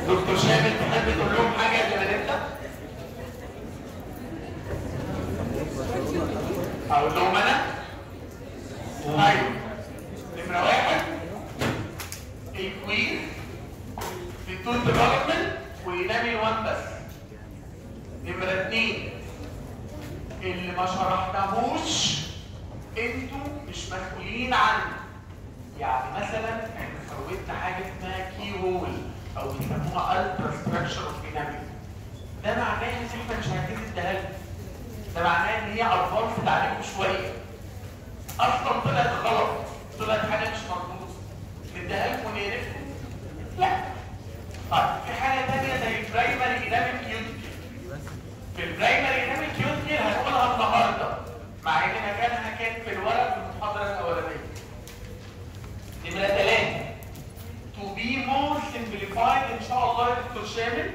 دكتور شامل تحب تقول لهم حاجه قبل ما نبدا؟ اقول لهم انا؟ طيب نمره واحد الكويز في التول ديفلوبمنت وينامي وان بس نمره اتنين اللي ما شرحناهوش انتوا مش مسؤولين عنه يعني مثلا احنا فوتنا حاجه اسمها كي هول او بيسموها الترا ستراكشر اوف ديناميك ده معناه ان احنا مش عايزين نديها ده معناه ان هي ادفانسد عليكم شويه اصلا طلعت غلط طلعت حاجه مش مظبوطه نديها لكم ونقرفكم لا طيب في حاجه ثانيه زي البرايمري ديناميك يوتيوب في البرايمري ديناميك يوتيوب هنقولها النهارده مع ان مكانها كان في الورق في المحاضره الاولانيه نمرة ثلاثة to be more simplified إن شاء الله يا دكتور شامل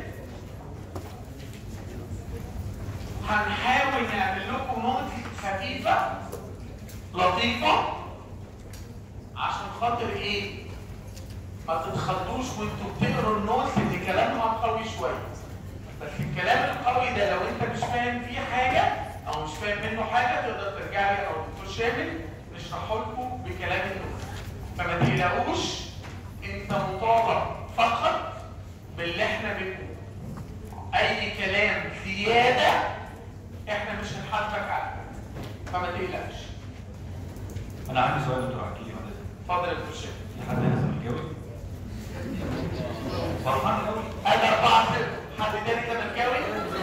هنحاول نعمل لكم نوتس خفيفة لطيفة عشان خاطر إيه؟ ما تتخضوش وانتوا بتقروا النوتس اللي كلامها قوي شوية بس الكلام القوي ده لو انت مش فاهم فيه حاجة او مش فاهم منه حاجة تقدر ترجع لي او دكتور شامل نشرحه لكم بكلام النوتس فما تقلقوش انت مطالب فقط باللي احنا بنقوله اي كلام زيادة احنا مش هنحاسبك عليه فما تقلقش انا عندي سؤال دكتور احكي لي حضرتك اتفضل يا دكتور شامل في حد هنا زملكاوي؟ فرحان قوي انا اربعة صفر حد تاني زملكاوي؟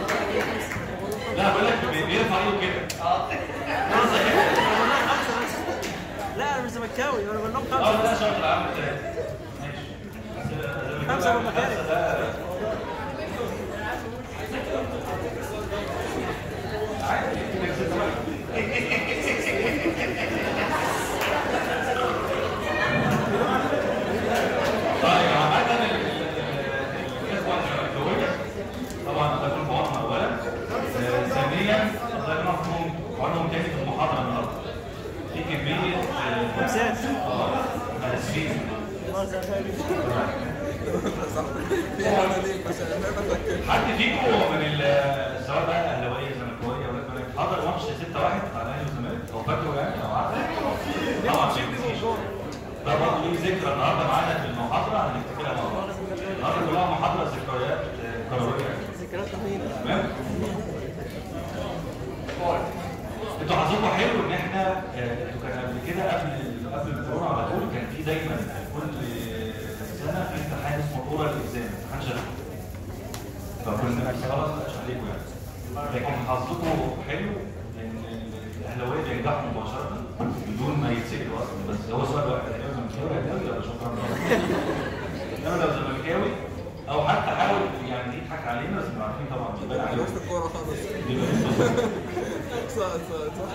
لا بقول لك بي- بيرفع ايده كده اه لا انا مش زملكاوي انا بقول لهم اه خمسه ده شاطر عامل ثلاثة ماشي زملكاوي خمسة عامل بالمكان. خمسة ده طيب عامة ال- ال- الإخوة الزملكاوية طبعا ده كل بعضنا أولا آه، ثانيا الله يرحمهم وعنهم تاني في المحاضرة النهاردة في كمية آه، خمسات اه أنا آسفين حد فيكم من ال- سواء بقى اهلاويه زملكاويه ولا بلد حضر ماتش 6 1 بتاع الاهلي والزمالك او فاكره يعني او عارف طبعا في ده برضه ليه ذكرى النهارده معانا في المحاضره هنفتكرها مع بعض النهارده كلها محاضره ذكريات آه، كرويه ذكريات طويله تمام انتوا حظكم حلو ان احنا آه، انتوا كان قبل كده قبل قبل الكورونا على طول كان في دايما كل سنه في امتحان اسمه اورال اكزام امتحان شفوي فكنا خلاص مش عليكم يعني لكن حظكم حلو ان الاهلاويه بينجحوا مباشره بدون ما يتسالوا اصلا بس هو سؤال واحد هل زملكاوي هتقول ولا شكرا انما لو زملكاوي او حتى حاول يعني يضحك علينا بس إحنا عارفين طبعا بيبان عليهم الكورة خالص بيبان صح صح صح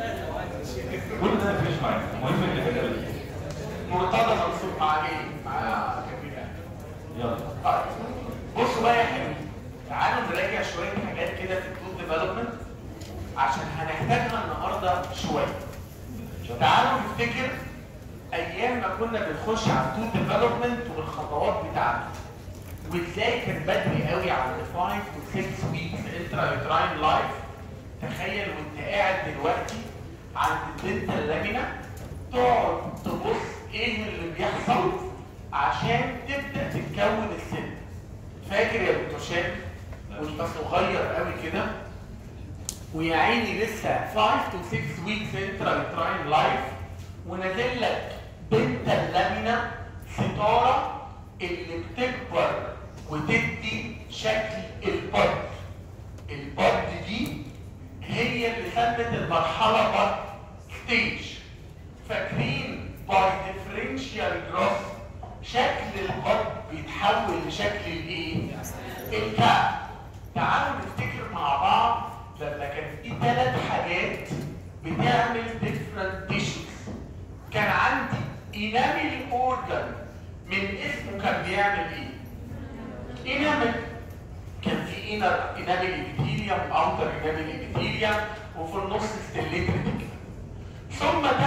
كل ده مفيش معايا المهم اللي كده مرتضى منصور مع مين؟ مع كبير يلا طيب بصوا بقى يا حلوين تعالوا نراجع شويه حاجات كده في التول ديفلوبمنت عشان هنحتاجها النهارده شويه تعالوا نفتكر ايام ما كنا بنخش على التول ديفلوبمنت والخطوات بتاعته وازاي كان بدري قوي عند 5 و 6 ويكس انترا يوتراين لايف تخيل وانت قاعد دلوقتي عند الدنتال لامينا تقعد تبص ايه اللي بيحصل عشان تبدا تتكون السن فاكر يا دكتور شام وانت صغير قوي كده ويا عيني لسه 5 to 6 weeks انترا يوتراين لايف ونازل لك دنتال لامينا ستاره اللي بتكبر وتدي شكل البط البط دي هي اللي سمت المرحله بط ستيج فاكرين باي ديفرنشال جروث شكل البط بيتحول لشكل الايه؟ الكعب تعالوا نفتكر مع بعض لما كان في ثلاث حاجات بتعمل different tissues كان عندي انامل اورجان من اسمه كان بيعمل ايه؟ انامل كان في انر انامل ابيثيليوم اوتر انامل ابيثيليوم وفي النص ستيليتريك ثم تحته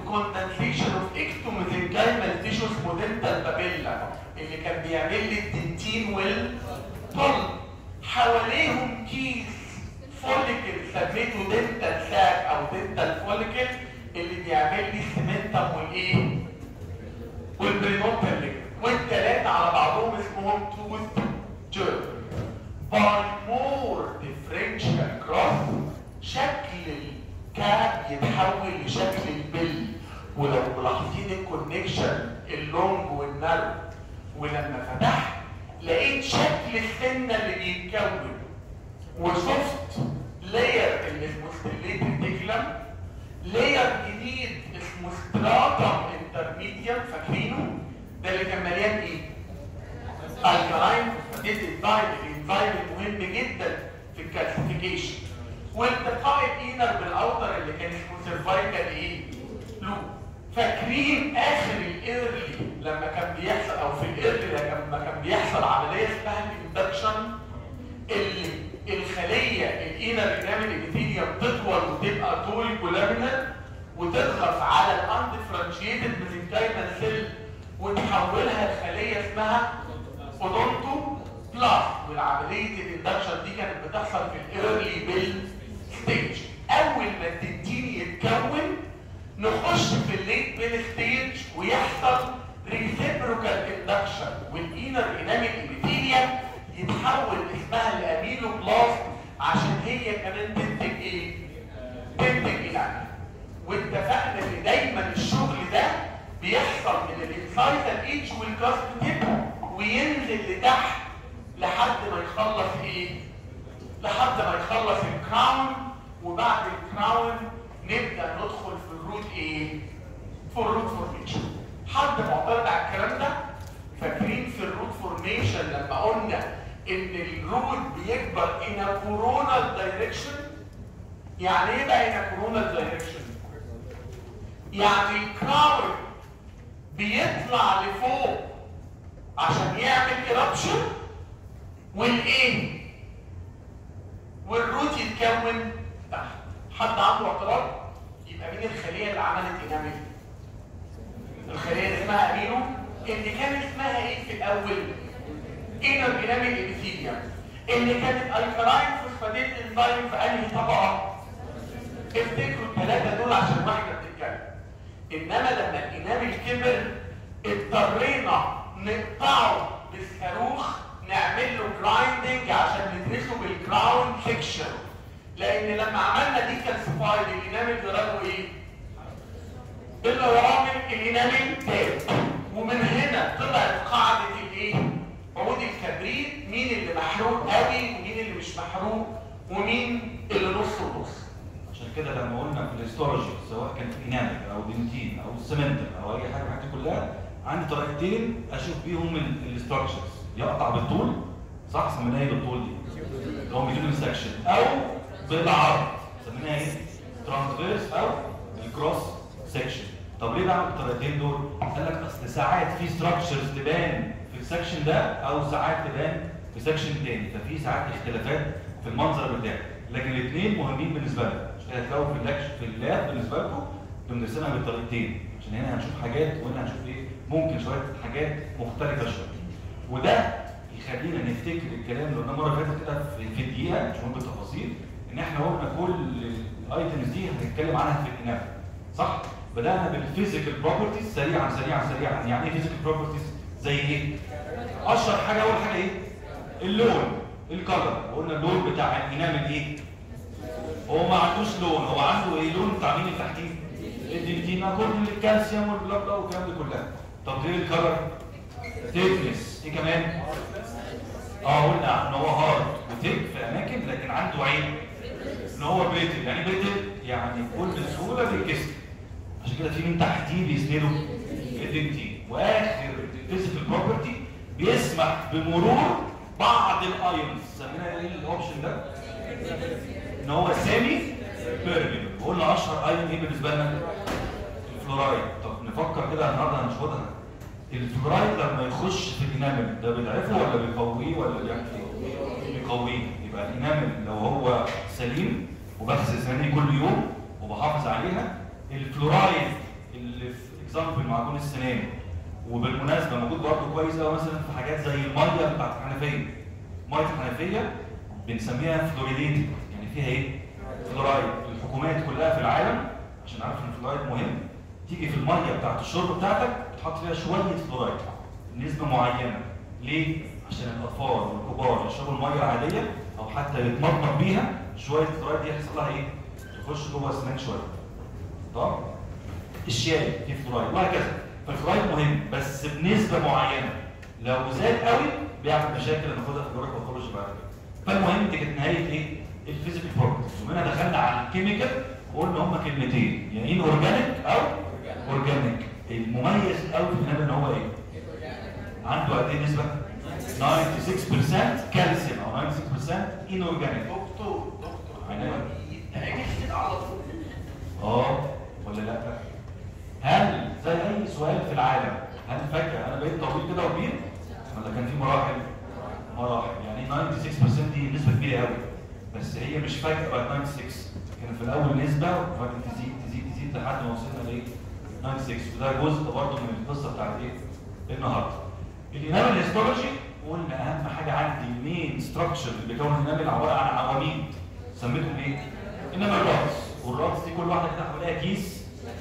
والكوندنسيشن اوف اكتوميزنكايمال تيشو اسمه دنتال بابيلا اللي كان بيعمل لي الدنتين والطل حواليهم كيس فوليكل سميته دنتال ساك او دنتال فوليكل اللي بيعمل لي السمنتم والايه والبرينوتال ليجمنت والثلاثه على بعضهم اسمهم توث جيرم باي مور ديفرنشال كروس شكل الكاب يتحول لشكل البل ولو ملاحظين الكونكشن اللونج والنارو ولما فتحت لقيت شكل السنه اللي بيتكون وشفت لاير اللي اسمه ستيليتد ديكلم لاير جديد اسمه ستراتم انترميديم فاكرينه ده اللي كان مليان ايه؟ الكلاين ديت انزايم الانزايم المهم جدا في الكالسيفيكيشن والتقاء الاينر بالاوتر اللي كان اسمه سيرفايكال ايه؟ لو فاكرين اخر الايرلي لما كان بيحصل او في الايرلي لما كان بيحصل عمليه اسمها الاندكشن اللي الخليه الاينر انامل ابيثيليوم تطول وتبقى طول كولامينال وتضغط على الاندفرنشيتد ميزنكايمال سيل وتحولها لخليه اسمها اودونتو بلاست والعمليه الاندكشن دي كانت بتحصل في الايرلي بيل ستيج اول ما التنتين يتكون نخش في الليت بيل ستيج ويحصل ريسيبروكال اندكشن والانر انامل ابيثيليوم يتحول اسمها الاميلو بلاست عشان هي كمان تنتج ايه؟ تنتج الاميلو واتفقنا ان دايما الشغل ده بيحصل من الانسايتال ايدج والكاست تيب وينزل لتحت لحد ما يخلص ايه؟ لحد ما يخلص الكراون وبعد الكراون نبدا ندخل في الروت ايه؟ في الروت فورميشن حد معترض على الكلام ده؟ فاكرين في الروت فورميشن لما قلنا ان الروت بيكبر in a coronal direction يعني ايه بقى in a coronal direction يعني الكراون بيطلع لفوق عشان يعمل eruption والايه والروت يتكون تحت حد عنده اعتراض يبقى مين الخليه اللي عملت انامل الخليه اللي اسمها امينو اللي كان اسمها ايه في الاول انر انامل ابيثيليوم اللي كانت الكلاين فوسفاتيد انزيم في انهي طبقه افتكروا الثلاثه دول عشان واحده بتتكلم انما لما الانامل كبر اضطرينا نقطعه بالصاروخ نعمل له جرايندنج عشان ندرسه بالكراون سيكشن لان لما عملنا دي كالسيفايد الانامل جراله ايه؟ الرامل الانامل تاب ومن هنا طلعت قاعده الايه؟ عود الكبريت مين اللي محروق قوي ومين اللي مش محروق ومين اللي نص ونص عشان كده لما قلنا في الاستورجي سواء كان انامل او دنتين او السمنتر او اي حاجه من الحاجات دي كلها عندي طريقتين اشوف بيهم الاستراكشرز يقطع بالطول صح سميناها ايه بالطول دي اللي هو ميديوم سكشن او بالعرض سميناها ايه ترانسفيرس او الكروس سكشن طب ليه بعمل الطريقتين دول قال لك اصل ساعات في ستراكشرز تبان في السكشن ده او ساعات تبان في سكشن تاني ففي ساعات اختلافات في المنظر بتاعي لكن الاثنين مهمين بالنسبه لنا عشان كده هتلاقوا في اللكش في اللاب بالنسبه لكم بنرسمها بالطريقتين عشان هنا هنشوف حاجات وهنا هنشوف ايه ممكن شويه حاجات مختلفه شويه وده يخلينا نفتكر الكلام اللي قلناه مره فاتت كده في في دقيقه مش مهم بالتفاصيل ان احنا قلنا كل الايتمز دي هنتكلم عنها في الاناث صح؟ بدانا بالفيزيكال بروبرتيز سريعا سريعا سريعا يعني ايه فيزيكال بروبرتيز؟ زي ايه؟ اشهر حاجه اول حاجه ايه؟ اللون الكلر قلنا اللون بتاع الانامل ايه؟ هو ما عندوش لون هو عنده ايه لون بتاع مين اللي تحتيه؟ الدنتينا كل الكالسيوم والبلا بلا والكلام ده كلها طب ايه الكلر؟ تيكنس ايه كمان؟ اه قلنا ان هو هارد وتيك في اماكن لكن عنده عين ان هو بريتل يعني بريتل يعني بكل سهوله بيتكسر عشان كده في من تحتيه بيسنده الدنتين واخر فيزيكال بروبرتي بيسمح بمرور بعض الايونز سميناها ايه الاوبشن ده؟ ان هو سامي بيرميبل قلنا اشهر ايون ايه بالنسبه لنا؟ الفلورايد طب نفكر كده النهارده هنشوفها الفلورايد لما يخش في الانامل ده بيضعفه ولا بيقويه ولا بيعمل ايه؟ بيقويه يبقى الانامل لو هو سليم وبغسل اسناني كل يوم وبحافظ عليها الفلورايد اكزامبل معجون السنان وبالمناسبه موجود برضه كويس قوي مثلا في حاجات زي الميه بتاعت الحنفيه ميه الحنفيه بنسميها فلوريديتد يعني فيها ايه؟ فلورايد الحكومات كلها في العالم عشان عارف ان الفلورايد مهم تيجي في الميه بتاعت الشرب بتاعتك تحط فيها شويه فلورايد نسبه معينه ليه؟ عشان الاطفال والكبار يشربوا الميه العاديه او حتى يتمضمض بيها شويه فلورايد دي يحصل لها ايه؟ تخش جوه اسنان شويه طب الشاي فيه فلورايد وهكذا فالفلورايد مهم بس بنسبه معينه لو زاد قوي بيعمل مشاكل ناخدها في الجراحه والخروج بعد كده فالمهم دي كانت نهايه ايه؟ الفيزيكال بروبرتيز ومنها دخلنا على الكيميكال وقلنا هما كلمتين يعني ايه اورجانيك او اورجانيك المميز قوي في النبي ان هو ايه؟ عنده قد ايه نسبه؟ 96% كالسيوم او 96% ان اورجانيك دكتور دكتور عينيا. هو يتعمل كده على طول اه ولا لا؟ هل زي اي سؤال في العالم هل فجأة انا بقيت طويل كده وكبير؟ ولا كان في مراحل؟ مراحل يعني 96% دي نسبة كبيرة قوي بس هي مش فجأة بقت 96 كان في الاول نسبة وبعدين تزيد تزيد تزيد لحد ما وصلنا لايه؟ 96 وده جزء برضه من القصة بتاعت ايه؟ النهارده. الانامل هيستولوجي قلنا اهم حاجة عندي المين ستراكشر اللي بيكون الانامل عبارة عن عواميد سميتهم ايه؟ انامل رادس والرادس دي كل واحدة كده حواليها كيس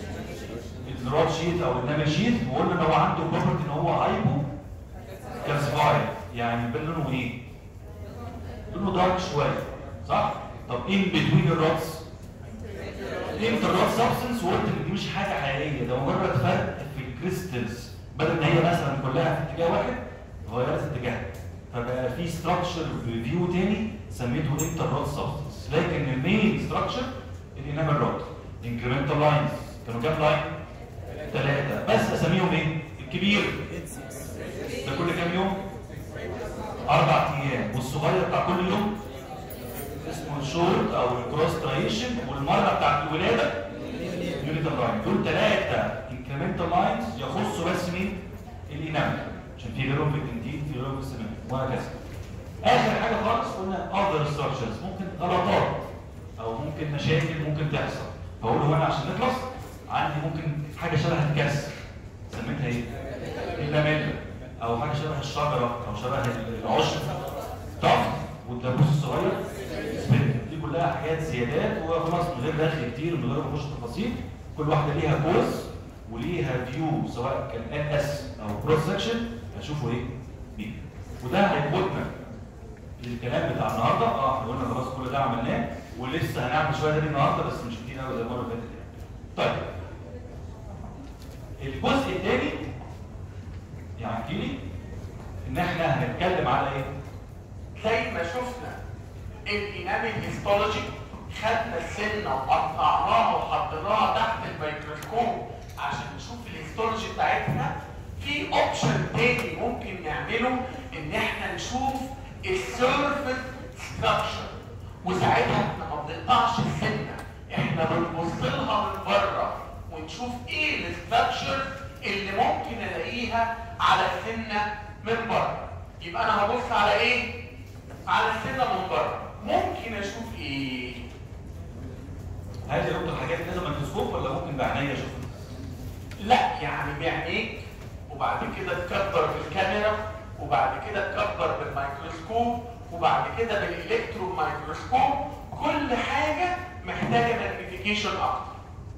الراد شيت او النامل شيت وقلنا ان هو عنده بروبرتي ان هو هايبو كالسيفايد يعني بين لونه ايه؟ لونه دارك شويه صح؟ طب ان بتوين الرادس قيمه الراد سبستنس وقلت ان دي مش حاجه حقيقيه ده مجرد فرق في الكريستلز بدل ما هي مثلا كلها في اتجاه واحد غيرت اتجاهها فبقى في ستراكشر فيو تاني سميته انتر راد سبستنس لكن المين ستراكشر الانامل راد انكريمنتال لاينز كانوا كام لاين؟ ثلاثة بس اساميهم ايه؟ الكبير ده كل كام يوم؟ أربع أيام والصغير بتاع كل يوم اسمه الشورت أو الكروس ترايشن والمرة بتاعت الولادة يونيتال لاين دول ثلاثة انكريمنتال لاينز يخصوا بس مين؟ الإنامل عشان في غيرهم في الدنتين في غيرهم في السمنت وهكذا آخر حاجة خالص قلنا other structures ممكن غلطات أو ممكن مشاكل ممكن تحصل فأقول هو أنا عشان نخلص عندي ممكن حاجة شبه الكسر سميتها ايه؟ اللاميلا او حاجة شبه الشجرة او شبه العشب طف والدبوس الصغير سبنت دي كلها حاجات زيادات وخلاص من غير دخل كتير ومن غير ما نخش تفاصيل كل واحدة ليها كورس وليها فيو سواء كان ان اس او كروس سكشن هتشوفوا ايه؟ بيه وده هيقودنا للكلام بتاع النهارده اه احنا قلنا خلاص كل ده عملناه ولسه هنعمل شويه تاني النهارده بس مش كتير قوي زي المره اللي فاتت يعني. طيب الجزء الثاني يعني لي ان احنا هنتكلم على ايه؟ زي ما شفنا الانامل هيستولوجي خدنا السنه وقطعناها وحطيناها تحت الميكروسكوب عشان نشوف الهيستولوجي بتاعتها في اوبشن تاني ممكن نعمله ان احنا نشوف السيرفس ستراكشر وساعتها احنا ما بنقطعش السنه احنا بنبص لها من بره ونشوف ايه الستراكشر اللي ممكن الاقيها على السنه من بره يبقى انا هبص على ايه على السنه من بره ممكن اشوف ايه هل يا دكتور حاجات لازم ميكروسكوب ولا ممكن بعينيا اشوفها؟ لا يعني بعينيك وبعد كده تكبر بالكاميرا وبعد كده تكبر بالميكروسكوب وبعد كده بالالكترون مايكروسكوب كل حاجه محتاجه ماجنيفيكيشن اكتر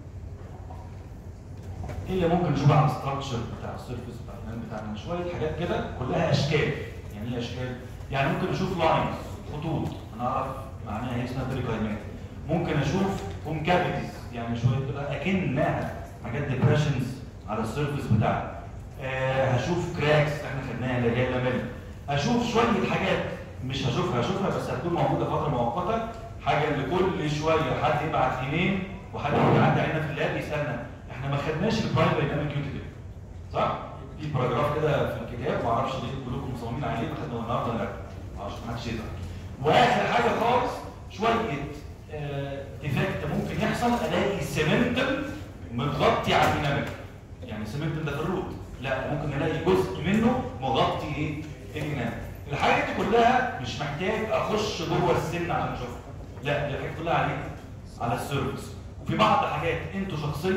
ايه اللي ممكن نشوفها على الستراكشر بتاع السيرفيس بتاع البلان بتاعنا شويه حاجات كده كلها اشكال يعني ايه اشكال؟ يعني ممكن اشوف لاينز خطوط انا اعرف معناها هي اسمها بريكايمات ممكن اشوف كونكافيتيز يعني شويه كده اكنها حاجات ديبريشنز على السيرفيس بتاعنا آه هشوف كراكس احنا خدناها اللي هي لاميلا اشوف شويه حاجات مش هشوفها هشوفها بس هتكون موجوده فتره مؤقته حاجه اللي كل شويه حد يبعت ايميل وحد يعدي علينا في اللاب يسالنا احنا ما خدناش البرايمري دايناميك كيوتيكل صح؟ في باراجراف كده في الكتاب ما اعرفش ليه كلكم مصممين عليه خدناه النهارده لا ما اعرفش ما حدش يزعل واخر حاجه خالص شويه ديفكت ممكن يحصل الاقي سيمنتم متغطي على الديناميك يعني سيمنتم ده في الروت لا ممكن الاقي جزء منه مغطي ايه الديناميك الحاجات دي كلها مش محتاج اخش جوه السن عشان اشوفها لا دي الحاجات كلها عليه على السيرفس وفي بعض حاجات انتوا شخصيا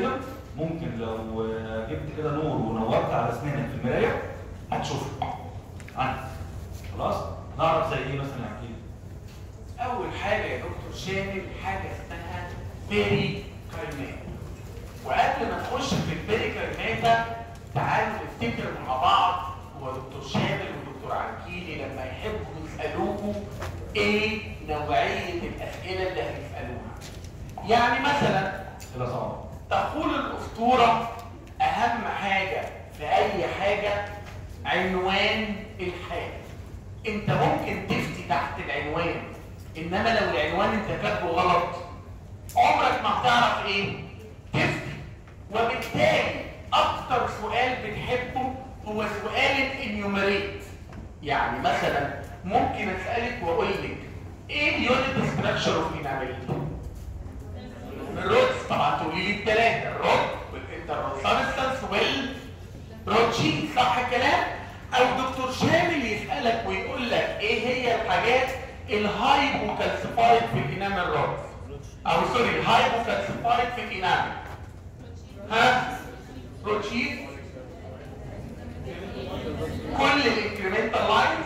ممكن لو آه، جبت كده نور ونورت على اسنانك في المرايه هتشوفها عندك خلاص نعرف زي ايه مثلا احكي لي اول حاجه يا دكتور شامل حاجه اسمها بيري كايمات وقبل ما نخش في البيري كايماتا تعالوا نفتكر مع بعض هو دكتور شامل ودكتور عنكيلي لما يحبوا يسالوكوا ايه نوعيه الاسئله اللي هيسالوها يعني مثلا كده صعب تقول الأسطورة أهم حاجة في أي حاجة عنوان الحاجة أنت ممكن تفتي تحت العنوان إنما لو العنوان أنت كاتبه غلط عمرك ما هتعرف إيه تفتي وبالتالي أكتر سؤال بنحبه هو سؤال الانيومريت يعني مثلا ممكن أسألك وأقول لك إيه اليونت ستراكشر اوف اناميلتي الروتس طبعا تقولي لي الثلاثه الروت والانترسبستنس والبروتشين صح الكلام او دكتور شامل يسالك ويقول لك ايه هي الحاجات الهايبوكالسيفايد في الانامل روتس او سوري الهايبوكالسيفايد في الانامل ها بروتشين كل الانكريمنتال لاينز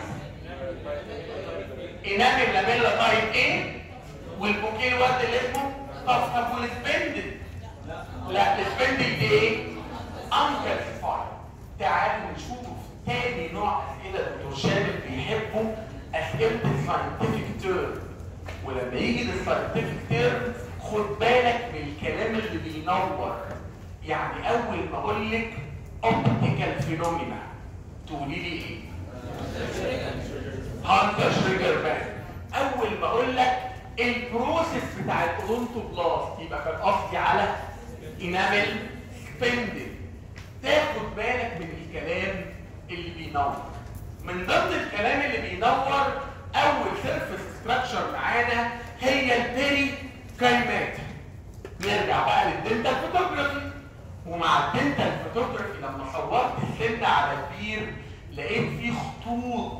انامل لاميلا تايب ايه والبوكيه الورد اللي اسمه طب والسبندل لا السبندل دي ايه؟ انكلسيفايد تعالوا نشوف تاني نوع اسئله دكتور شامل بيحبوا اسئله الساينتفك تيرم ولما يجي للساينتفك تيرم خد بالك من الكلام اللي بينور يعني اول ما اقول لك اوبتيكال فينومينا تقولي لي ايه؟ هانتر شريجر بان اول ما اقول لك البروسيس بتاع الاودونتوبلاست يبقى كان قصدي على انامل سبندل تاخد بالك من الكلام اللي بينور من ضمن الكلام اللي بينور اول سيرفيس ستراكشر معانا هي البيري كايمات نرجع بقى للدنتال فوتوجرافي ومع الدنتال فوتوجرافي لما صورت السن على البير لقيت فيه خطوط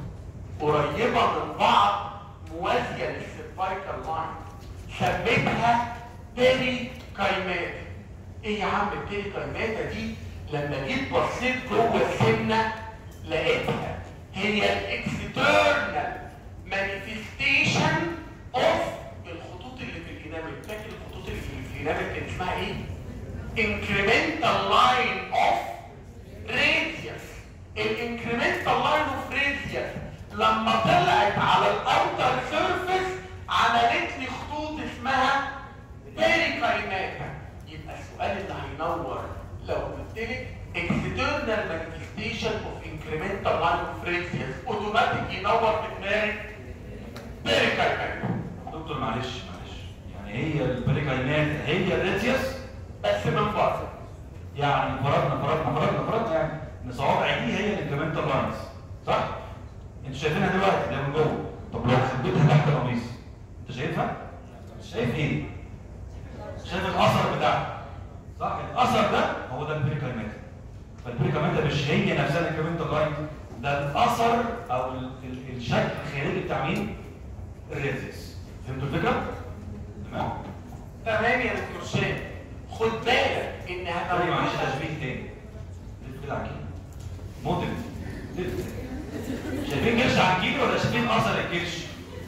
قريبه من بعض موازيه للسيرفايكال لاين سميتها بيري كايمات ايه يا عم البيري كايماتا دي لما جيت بصيت جوه السنه لقيتها هي الاكسترنال مانيفستيشن اوف الخطوط اللي في الانامل فاكر الخطوط اللي في الانامل كان اسمها ايه؟ incremental line of radius الانكريمنتال لاين اوف راديوس لما طلعت على الاوتر سيرفيس عملت لي خطوط اسمها بيريكايماتا يبقى السؤال اللي هينور لو قلت لك external manifestation of incremental line of radius اوتوماتيك ينور في دماغك بيريكايماتا دكتور معلش معلش يعني هي البريكاينات هي الريتيوس بس من بره يعني فرضنا فرضنا فرضنا فرضنا يعني ان صوابع دي هي الانكريمنتال لاينز صح؟ انتوا شايفينها دلوقتي ده من جوه طب لو خبيتها تحت القميص انت شايفها؟ شايف ايه؟ شايف الاثر بتاعها صح؟ الاثر ده هو ده البريكايمات فالبريكايمات مش هي نفسها الانكريمنتال لاين ده الاثر او ال- ال- الشكل الخارجي بتاع مين؟ الريتيوس فهمتوا الفكره؟ تمام؟ تمام يا دكتور شام خد بالك انها طيب معلش موجودة تشبيه تاني لف كده عن كده موديل لف شايفين كرش عن كيلو ولا شايفين اثر الكرش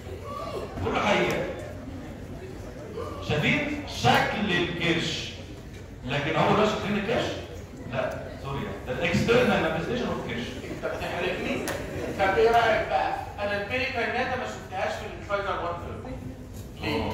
كل حقيقه شايفين شكل الكرش لكن هو ده شايفين الكرش لا سوري ده الاكسترنال مانيفستيشن اوف كرش انت بتحرجني طب ايه رايك بقى انا البيريكايناتا ما شفتهاش في الانفايزر 1 ليه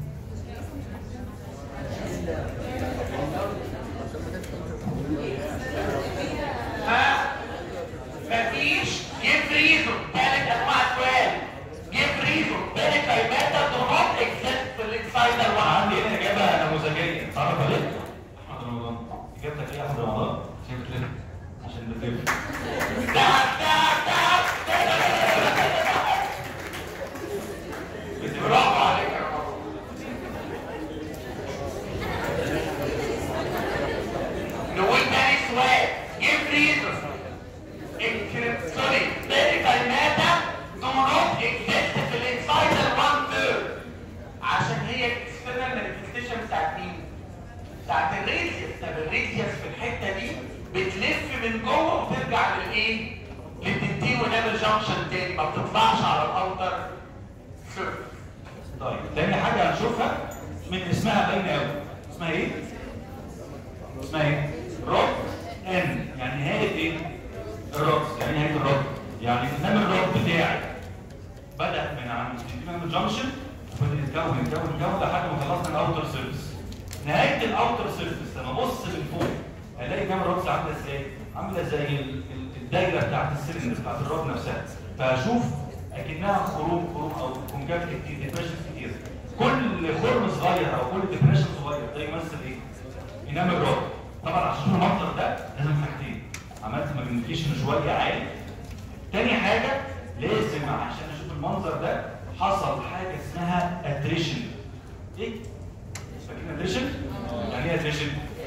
ها مفيش جيب ريزون ثالث انواع السؤال جيب ريزون بيريكايناتا دو نوت اكزيست في الانفايزر 1 عندي هنا اجابه نموذجيه تعرف عليه احمد رمضان اجابتك ايه يا احمد رمضان عشان بتلف عشان بتلف تعب تعب تعب برافو عليك يا رب نقول تاني سؤال give reason sorry medical matter do not exist في الانسايدر 1 third عشان هي الاكسترنال مانيفستيشن بتاعت مين؟ بتاعت الريزيوس طب وبالتالي ما بتطلعش على الاوتر سيرفيس طيب تاني حاجة هنشوفها من اسمها باينة قوي اسمها ايه؟ اسمها ايه؟ روت ان يعني نهاية ايه؟ الروت يعني نهاية الروت يعني انما الروت بتاعي بدأ من عند من الجنكشن وفضل يتكون يتكون يتكون لحد ما خلصنا الاوتر سيرفيس نهاية الاوتر سيرفيس لما ابص من فوق هلاقي كام الروتس عاملة ازاي؟ عاملة زي ال- ال- الدايرة بتاعت السلندر بتاعت الروت نفسها فهشوف اكنها خروم خروم او كونجاكت كتير ديبريشن كتير كل خرم صغير او كل ديبريشن صغير ده يمثل ايه؟ ينام الروت طبعا عشان اشوف المنظر ده لازم حاجتين عملت ماجنيفيكيشن شويه عالي تاني حاجه لازم عشان اشوف المنظر ده حصل حاجه اسمها اتريشن ايه؟ فاكرين اتريشن؟ يعني ايه اتريشن؟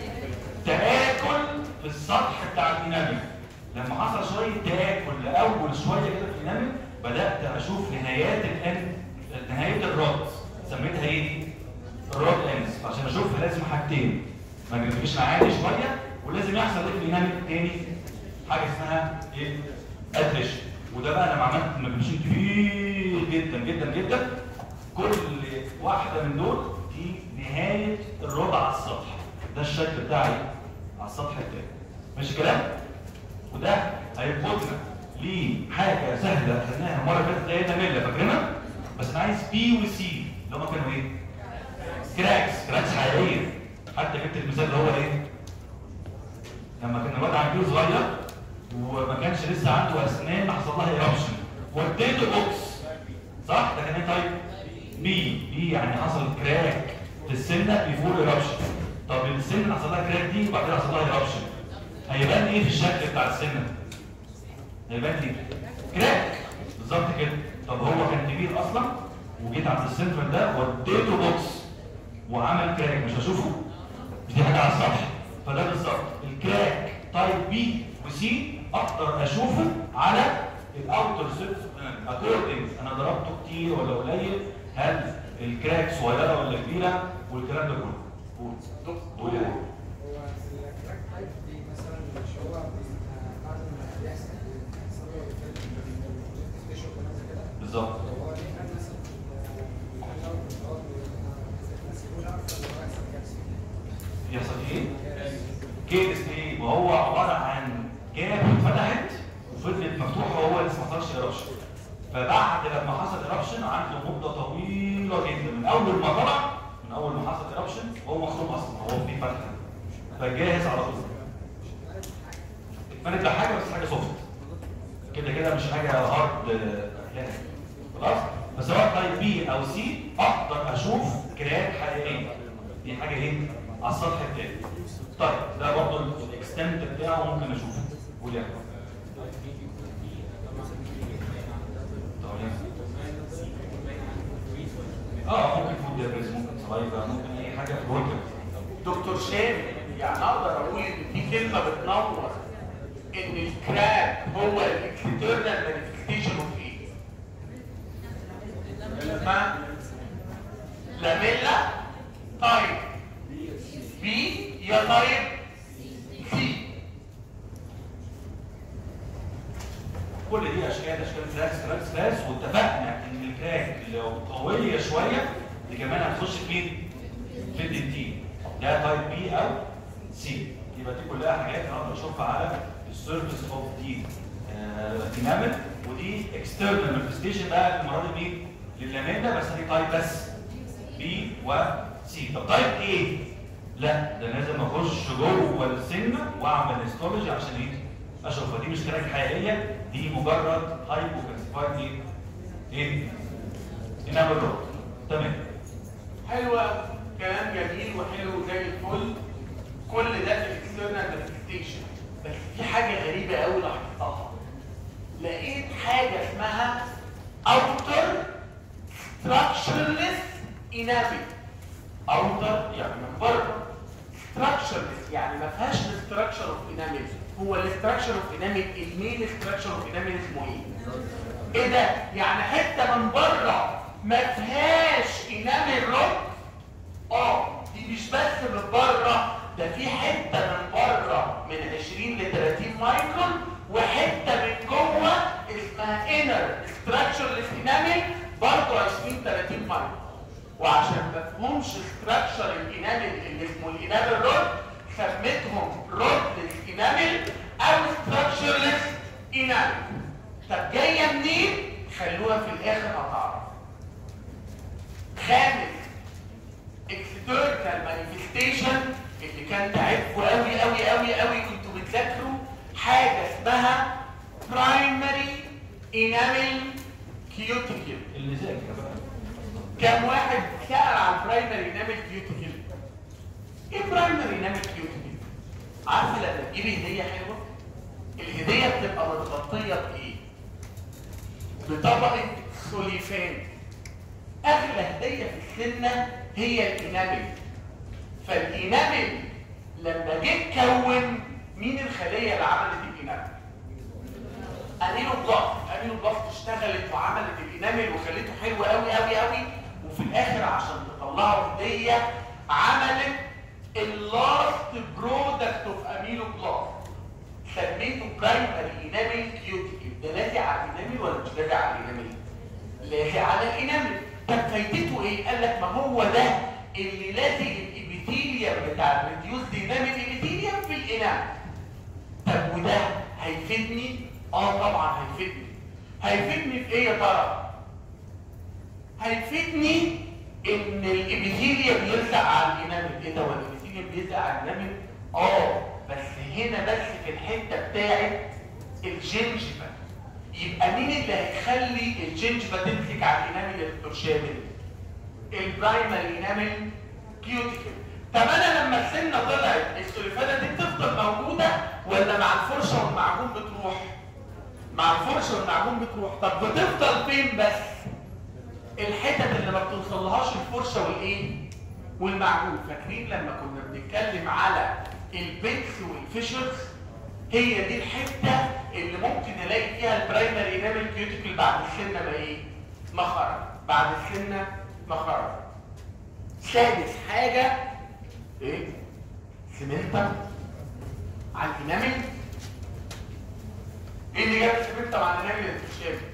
تآكل في السطح بتاع الانامل لما حصل شويه تآكل لاول شويه كده في الانامل بدات اشوف نهايات الان نهايه الرود سميتها ايه دي؟ الرود انس عشان اشوفها لازم حاجتين ماجنيفيكيشن عالي شويه ولازم يحصل ايه في الانامل تاني حاجه اسمها ايه؟ اتريشن وده بقى لما عملت ماجنيفيكيشن كبير جدا جدا جدا كل واحده من دول دي نهايه الربع على السطح ده الشكل بتاعي على السطح التاني ماشي كلام وده هيربطنا لحاجه سهله خدناها المره اللي فاتت اللي هي تميلا فاكرينها بس انا عايز بي وسي اللي هم كانوا ايه كراكس كراكس حقيقيه حتى جبت المثال اللي هو ايه لما كان الواد عجوز صغير وما كانش لسه عنده اسنان حصل لها ايربشن وديته بوكس صح ده كان ايه طيب بي بي يعني حصل كراك في السنه بيفور ايربشن طب السن حصل لها كراك دي وبعد كده حصل لها ايربشن هيبان ايه في الشكل بتاع السنه هيبان ايه كراك بالظبط كده طب هو كان كبير اصلا وجيت عند السنتر ده وديته بوكس وعمل كراك مش هشوفه مش دي حاجه على السطح فده بالظبط الكراك تايب بي وسي اقدر اشوفه على الاوتر سيرفس اكوردنج انا ضربته كتير ولا قليل هل الكراك صغيره ولا كبيره والكلام ده كله قول قول يعني. هو التراك تايب دي مثلا مش هو بعد ما بيحصل يحصل له الفيشن كده بالظبط هو ليه كان مثلا يخلوا الرد مسؤول اكتر لو يحصل كارثه يحصل ايه؟ كيس ايه؟ ما هو عباره عن جاب اتفتحت وفضلت مفتوحه وهو لسه ما حصلش ايربشن فبعد لما حصل ايربشن عنده مده طويله جدا من اول ما طلع من اول ما حصل ايربشن هو مخروم اصلا هو في فتحه فجاهز على طول اتمنت بحاجه بس حاجه سوفت كده كده مش حاجه هارد يعني خلاص بس سواء تايب بي او سي اقدر اشوف كراك حقيقيه دي حاجه ايه على السطح التاني طيب ده برضه الاكستنت بتاعه ممكن اشوفه قول يا أحمد. اه ممكن فود ديابريز ممكن سلايفا ممكن اي حاجه في الوركر دكتور شامل يعني اقدر اقول ان في كلمه بتنور ان الكراك هو الاكسترنال مانيفستيشن اوف ايه؟ اسمها لاميلا تايب بي يا تايب سي كل دي اشكال اشكال كراكس كراكس كراكس واتفقنا ان الكراك لو قويه شويه دي كمان هتخش في مين؟ في الدي تي ده تايب بي او سي يبقى دي كلها حاجات انا اقدر اشوفها على السيرفيس اوف دي ديناميك ودي اكسترنال مانيفستيشن بقى المره دي مين؟ للامانه بس دي تايب بس بي وسي طب تايب ايه؟ لا ده لازم اخش جوه السنه واعمل هيستولوجي عشان ايه؟ اشوفها دي مش كراك حقيقيه دي مجرد هايبو كالسيفايد ايه؟ ايه؟ انامل رود تمام حلوه كلام جميل وحلو زي الفل كل ده في الاكسترنال مانيفستيشن بس في حاجه غريبه قوي لاحظتها لقيت حاجه اسمها اوتر structureless enamel اوتر يعني من بره structureless يعني ما فيهاش structure of enamel هو الاستراكشر اوف انامل المين structure اوف انامل اسمه ايه؟ ايه ده؟ يعني حته من بره ما فيهاش انامل روك اه دي مش بس من بره ده في حته من بره من 20 ل 30 مايكرون وحته من جوه اسمها انر وعشان ما فهمش ستراكشر الانامل اللي اسمه الانامل رود سميتهم رود للانامل او ستراكشرلس انامل طب جايه منين خلوها في الاخر هتعرف خامس اكسترنال مانيفستيشن اللي كان تعبكم قوي قوي قوي قوي كنتوا بتذاكروا حاجه اسمها برايمري انامل كيوتيكل اللي ذاكر بقى كم واحد سأل عن برايمري انامل كيوتيكل ايه برايمري انامل كيوتيكل عارفه لما تجيبي هديه حلوه الهديه بتبقى متغطيه بايه بطبقه سوليفان اغلى هديه في السنه هي الانامل فالانامل لما جه اتكون مين الخليه اللي عملت الانامل امينو بلاست امينو بلاست اشتغلت وعملت الانامل وخليته حلو قوي قوي قوي وفي الاخر عشان تطلعه هديه عملت اللاست برودكت اوف امينو بلاست سميته برايمري انامل كيوتيكل ده لازق على الانامل ولا مش لازق على الانامل؟ لازق على الانامل طب فايدته ايه؟ قال لك ما هو ده اللي لازق الابيثيليوم بتاع الريديوز انامل ابيثيليوم في الانامل طب وده هيفيدني؟ اه طبعا هيفيدني هيفيدني في ايه يا ترى؟ هيفيدني ان الابيثيليوم بيلزق على الانامل ايه ده هو الابيثيليوم بيلزق على الانامل؟ اه بس هنا بس في الحته بتاعت الجنجفه يبقى مين اللي هيخلي الجنجفه تمسك على الانامل يا دكتور شامل؟ البرايمري انامل كيوتيكل طب انا لما السنه طلعت السلفانه دي بتفضل موجوده ولا مع الفرشه والمعجون بتروح؟ مع الفرشه والمعجون بتروح طب بتفضل فين بس؟ الحتت اللي ما بتوصلهاش الفرشه والايه؟ والمعجون فاكرين لما كنا بنتكلم على البيكس والفيشرز هي دي الحته اللي ممكن الاقي فيها البرايمري انامل كيوتيكل بعد السنه ما ايه؟ ما خرج بعد السنه ما خرج سادس حاجه ايه؟ سمنتم على الانامل ايه اللي جاب السمنتم على الانامل يا دكتور شامل؟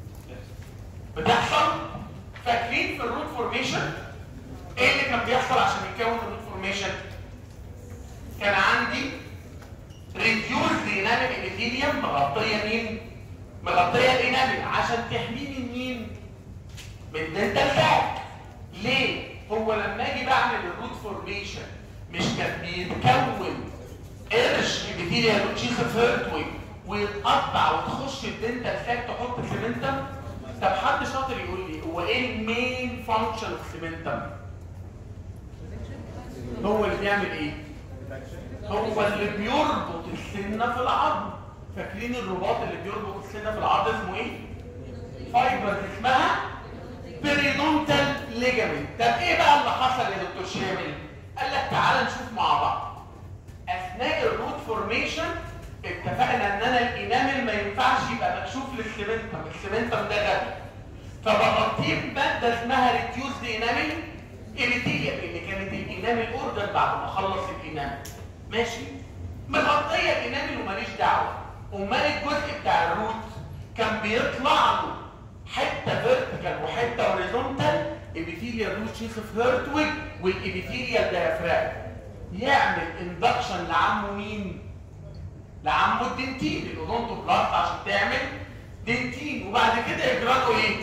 بتحصل فاكرين في الروت فورميشن ايه اللي كان بيحصل عشان يكون الروت فورميشن كان عندي ريديوز انامل ابيثيليوم مغطيه مين مغطيه الانامل عشان تحميني من مين من الدنتال فات ليه هو لما اجي بعمل الروت فورميشن مش كان بيتكون قرش ابيثيليوم روت شيخ فيرتوي ويتقطع وتخش الدنتال فات تحط سيمنتم طب حد شاطر يقول لي هو ايه المين فانكشن اوف سيمنتم هو اللي بيعمل ايه هو اللي بيربط السنه في العظم فاكرين الرباط اللي بيربط السنه في العظم اسمه ايه فايبر اسمها بيريدونتال ليجامنت طب ايه بقى اللي حصل يا دكتور شامل قال لك تعالى نشوف مع بعض اثناء الروت فورميشن اتفقنا ان انا الانامل ما ينفعش يبقى مكشوف للسيمنتم السيمنتم ده غبي فبغطيه بماده اسمها ريديوز انامل ابيثيليوم اللي كانت الانامل اوردر بعد ما اخلص الانامل ماشي مغطيه الانامل وماليش دعوه امال الجزء بتاع الروت كان بيطلع له حته فيرتيكال وحته هوريزونتال ابيثيليال روت شيخ في هيرتويج والابيثيليال ديافراجم يعمل اندكشن لعمه مين؟ لعمه الدنتين الاودونتو بلاست عشان تعمل دنتين وبعد كده يجرى له ايه؟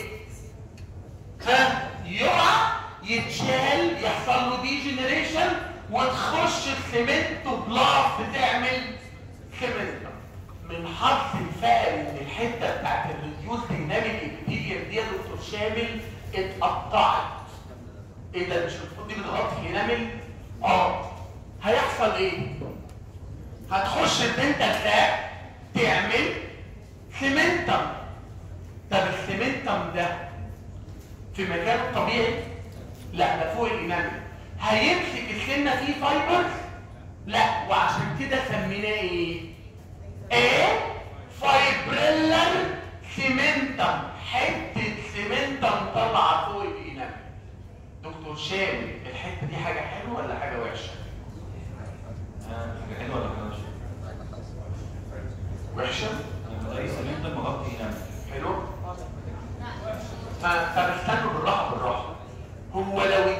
فيقع يتشال يحصل له ديجنريشن وتخش السيمنتو بلاست تعمل سيمنتو من حظ الفقر ان الحته بتاعت الريديوز ديناميك ابيثيليوم دي يا دكتور شامل اتقطعت ايه ده مش المفروض دي بتغطي الانامل؟ اه هيحصل ايه؟ هتخش الدنتال ساك تعمل سيمنتم طب السيمنتم ده في مكانه الطبيعي؟ لا ده فوق الانامل هيمسك السنه فيه فايبرز؟ لا وعشان كده سميناه ايه؟ ايه؟ فايبريلر سيمنتم حته سيمنتم طالعه فوق الانامل دكتور شامل الحته دي حاجه حلوه ولا حاجه وحشه؟ آه، حاجه حلوه ولا حاجه وحشه؟ وحشه؟ لما تلاقي سمنتم مغطي هنا حلو؟ ف- طب استنوا بالراحه بالراحه هو لو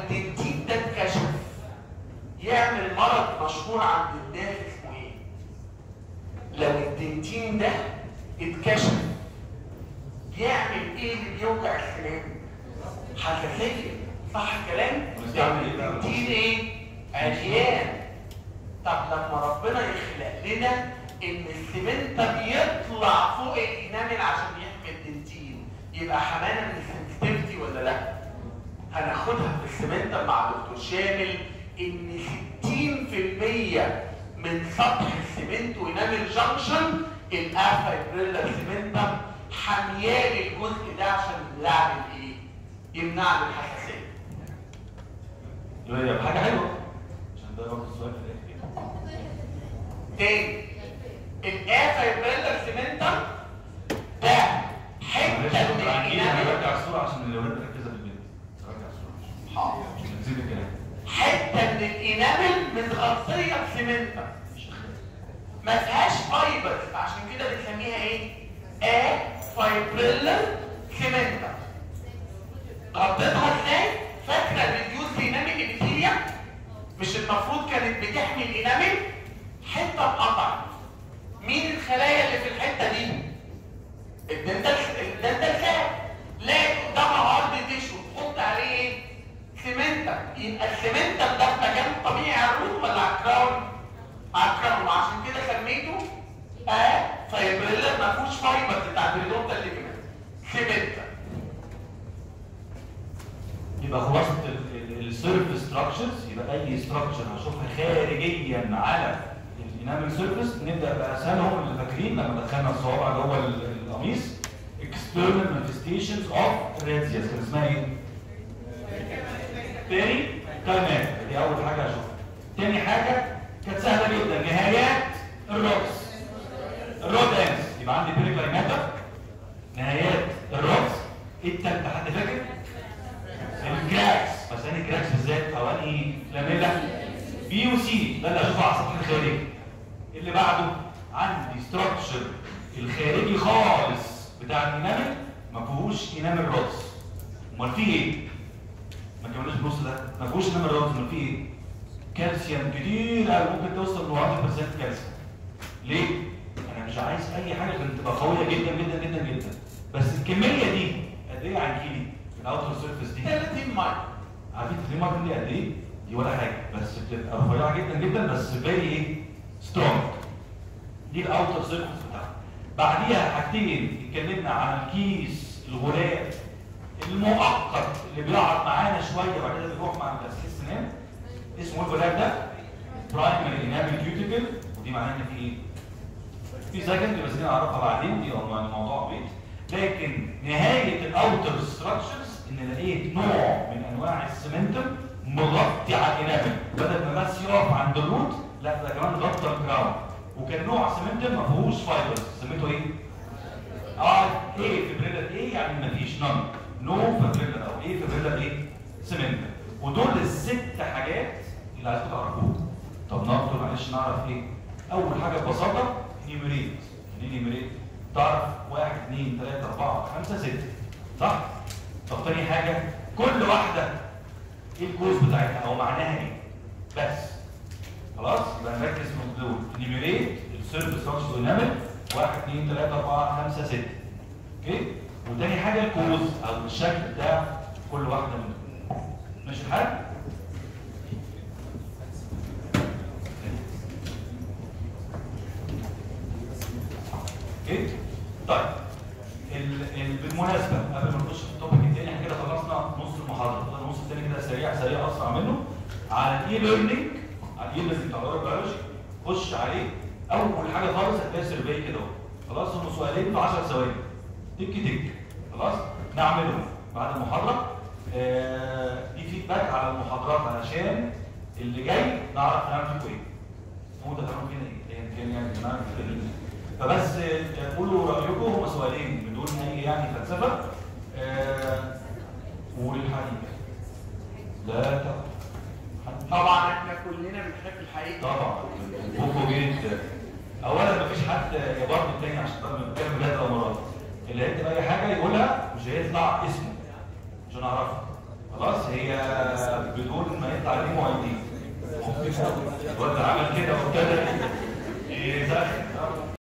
اتكشف يعمل ايه اللي بيوجع السنان؟ حساسيه صح الكلام؟ ونستعمل ايه بقى؟ الدين ايه؟ عريان طب لما ربنا يخلق لنا ان السمنتم يطلع فوق الانامل عشان يحمي الدنتين يبقى حمانا من السنسيتيفيتي ولا لا؟ هناخدها في السمنتم مع دكتور شامل ان 60% من سطح السمنت وانامل جنكشن الافايبريلا سمنتم حميان الجزء ده عشان يعمل ايه؟ يمنع له الحساسيه يبقى حاجه حلوه عشان ده برضه السؤال في الاخر تاني الافايبريلا سمنتم ده حته معلش من دكتور عجيب انا الانامل برجع الصوره عشان الاولاد مركزه في البيت برجع الصوره حاضر عشان نسيب الكلام حته من الانامل متغطيه بسمنتم ما فيهاش فايبرز عشان كده بنسميها ايه؟ ا فايبريلا سمنتم غطيتها ازاي؟ فاكره الريديوس انامل ابيثيليا؟ مش المفروض كانت بتحمي الانامل؟ حته اتقطعت مين الخلايا اللي في الحته دي؟ الدنتال الدنتال ساب لا قدامها ارض تيشو تحط عليه ايه؟ سمنتم يبقى السمنتم ده في مكان طبيعي على الروت ولا على الكراون؟ على الكراون وعشان كده سميته اه فايبريلا ما فيهوش فايبر بتاع البريدونتال ليجمنت سمنتم يبقى خلاصه السيرف ستراكشرز يبقى اي ستراكشر هشوفها خارجيا على الانامل سيرفيس نبدا باسهلهم اللي فاكرين لما دخلنا الصوابع جوه ال- القميص external manifestations of radius كان اسمها ايه؟ تاني كلمات دي اول حاجه اشوفها تاني حاجه كانت سهله جدا نهايات الروكس الرود انس يبقى عندي بيريكلايماتا نهايات الروكس ايه التالتة حد فاكر؟ الجراكس بس انا الجراكس بالذات حوالي لاميلا بي وسي ده اللي اشوفه على السطح الخارجي اللي بعده عندي ستراكشر الخارجي خالص بتاع الانامل ما فيهوش انامل رودز امال فيه ايه؟ ما كملناش النص ده ما فيهوش انامل رودز امال فيه ايه؟ كالسيوم كتير قوي ممكن توصل ل 100% كالسيوم ليه؟ انا مش عايز اي حاجه عشان تبقى قويه جدا جدا جدا جدا بس الكميه دي قد ايه عن كيلي الاوتر سيرفيس دي 30 مايل عارفين 30 ماركن دي قد ايه؟ دي ولا حاجه بس بتبقى رفيعه جدا جدا بس فيري ايه؟ سترونج دي الاوتر سيرفيس بتاعها بعديها حاجتين اتكلمنا عن الكيس الغلاف المؤقت اللي بيقعد معانا شويه وبعد كده بيروح مع غسيل السنان اسمه الغلاف ده برايمري انامل كيوتيكل ودي معناها ان في ايه؟ في سكند بس دي نعرفها بعدين دي موضوع بيت لكن نهايه الاوتر ستراكشرز ان لقيت نوع من انواع السمنتم مغطي على الانامل بدل ما بس يقف عند الروت لا ده كمان غطى الكراون وكان نوع سمنتم ما فيهوش فايبرز سميته ايه؟ اه ايه فبريلر ايه يعني ما فيش نون نو فبريلر او ايه فبريلر ايه؟ سمنتم ودول الست حاجات اللي عايزكم تعرفوهم طب نقدر معلش نعرف ايه؟ اول حاجه ببساطه نيميريت يعني نيميريت تعرف واحد اثنين ثلاثة أربعة خمسة ستة صح؟ طب تاني حاجة كل واحدة ايه الكوز بتاعتها أو معناها ايه؟ بس خلاص؟ يبقى نركز في دول نيميريت السيرفيس فانكشن دايناميك واحد اثنين ثلاثة أربعة خمسة ستة اوكي؟ وتاني حاجة الكوز أو الشكل بتاع كل واحدة منهم ماشي الحال؟ اوكي طيب ال... ال... بالمناسبه قبل ما نخش في التوبيك الثاني احنا كده خلصنا نص المحاضره فاضل النص الثاني كده سريع سريع اسرع منه على الاي ليرنينج على الاي ليرنينج بتاع البيولوجي خش عليه اول حاجه خالص هتلاقي سيرفي كده اهو خلاص هم سؤالين في 10 ثواني تك تك خلاص نعملهم بعد المحاضره آه دي فيدباك على المحاضرات علشان اللي جاي نعرف نعمل فيه ايه هو ده كانوا فينا ايه يعني كان يعني نعرف ايه فبس آه، قولوا رايكم هم سؤالين بدون اي يعني فلسفه آه، وللحقيقه لا طبعا طبعا احنا كلنا بنحب الحقيقه طبعا بوكو جدا اولا مفيش حد يا برضه التاني عشان طبعا بنتكلم بجد اول مرات اللي هيكتب اي حاجه يقولها مش هيطلع اسمه عشان اعرفها خلاص هي بدون ما يطلع ليه معيدين الواد عمل كده وابتدى يزخم